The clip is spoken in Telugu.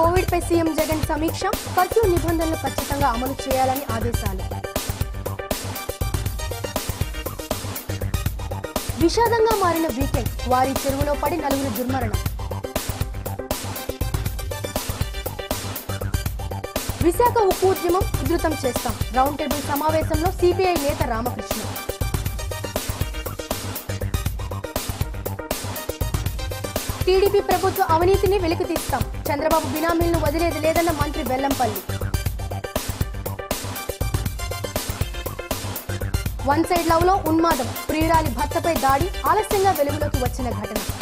కోవిడ్ పై సీఎం జగన్ సమీక్ష కర్ఫ్యూ నిబంధనలు ఖచ్చితంగా అమలు చేయాలని ఆదేశాలు విషాదంగా మారిన వీకెండ్ వారి చెరువులో పడి నలుగురు దుర్మరణం విశాఖ ఉప్పు ఉద్యమం ఉధృతం చేస్తాం రౌండ్ టేబుల్ సమావేశంలో సిపిఐ నేత రామకృష్ణ టీడీపీ ప్రభుత్వ అవినీతిని వెలికి తీస్తాం చంద్రబాబు బినామీలను వదిలేది లేదన్న మంత్రి వెల్లంపల్లి వన్ సైడ్ లవ్ లో ఉన్మాదం ప్రియురాలి భర్తపై దాడి ఆలస్యంగా వెలుగులోకి వచ్చిన ఘటన